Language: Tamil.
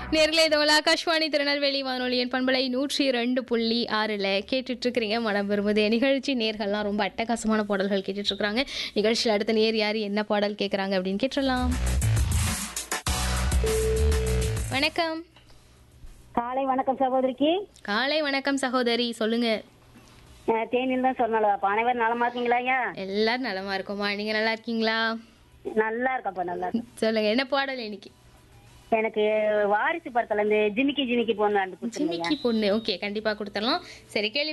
நேர்களே இதோல ஆகாஷ்வாணி திருநெல்வேலி வானொலியின் பண்பலை நூற்றி ரெண்டு புள்ளி ஆறில் கேட்டுட்டு இருக்கிறீங்க மனம் விரும்புது நிகழ்ச்சி நேர்கள்லாம் ரொம்ப அட்டகாசமான பாடல்கள் கேட்டுட்டு இருக்கிறாங்க நிகழ்ச்சியில் அடுத்த நேர் யார் என்ன பாடல் கேட்குறாங்க அப்படின்னு கேட்டுடலாம் வணக்கம் காலை வணக்கம் சகோதரிக்கு காலை வணக்கம் சகோதரி சொல்லுங்க அஹ் தேனியில் தான் சொன்னாலும் அனைவரும் நலமா இருக்கீங்களா ஐயா எல்லாரும் நலமா இருக்கோமா நீங்க நல்லா இருக்கீங்களா நல்லா இருக்கப்பா நல்லா இருக்கு சொல்லுங்க என்ன பாடல் இன்னைக்கு எனக்கு வாரிசு படத்துல இருந்து ஜிமிக்கி ஜிமிக்கி பொண்ணு அனுப்பி கொடுத்துருங்க ஜிமிக்கி பொண்ணு ஓகே கண்டிப்பா கொடுத்துடலாம் சரி கேள்வி